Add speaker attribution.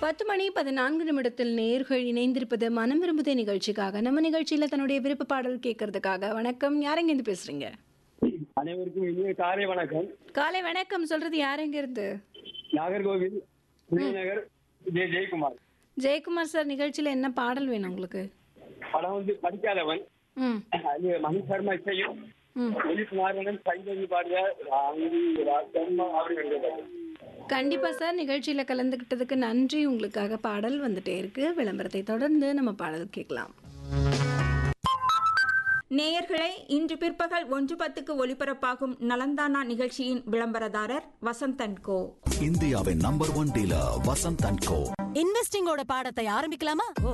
Speaker 1: பத்து மணி பதினான்கு நிமிடத்தில் நேர்கள் இணைந்திருப்பது மனம் விரும்புதே நிகழ்ச்சிக்காக நம்ம நிகழ்ச்சியில தன்னுடைய விருப்ப பாடல் கேட்கறதுக்காக வணக்கம் யாரெங்க இருந்து பேசுறீங்க
Speaker 2: அனைவருக்கும் இனிய காலை வணக்கம்
Speaker 1: காலை வணக்கம் சொல்றது யாரெங்க இருந்து
Speaker 2: நாகர்கோவில் புனிநகர் ஜெய ஜெயக்குமார்
Speaker 1: ஜெயக்குமார் சார் நிகழ்ச்சியில என்ன பாடல் வேணும் உங்களுக்கு
Speaker 2: படம் வந்து படிக்காதவன்
Speaker 1: ம்
Speaker 2: அது மணி சர்மா இசையும்
Speaker 1: ம்
Speaker 2: ஒலிஸ் மாறவன் சைதவி பாடிய ராங்கி ராஜம்மா அப்படி கண்டது
Speaker 1: கண்டிப்பா சார் நிகழ்ச்சியில கலந்துக்கிட்டதுக்கு நன்றி உங்களுக்காக பாடல் வந்துட்டே இருக்கு விளம்பரத்தை தொடர்ந்து நம்ம பாடல் கேட்கலாம்
Speaker 3: நேயர்களே இன்று பிற்பகல் ஒன்று பத்துக்கு ஒலிபரப்பாகும் நலந்தானா நிகழ்ச்சியின் விளம்பரதாரர் வசந்தன் கோ
Speaker 4: இந்தியாவின் number one dealer Vasanth and co
Speaker 5: இன்வெஸ்டிங்கோட பாடத்தை ஆரம்பிக்கலாமா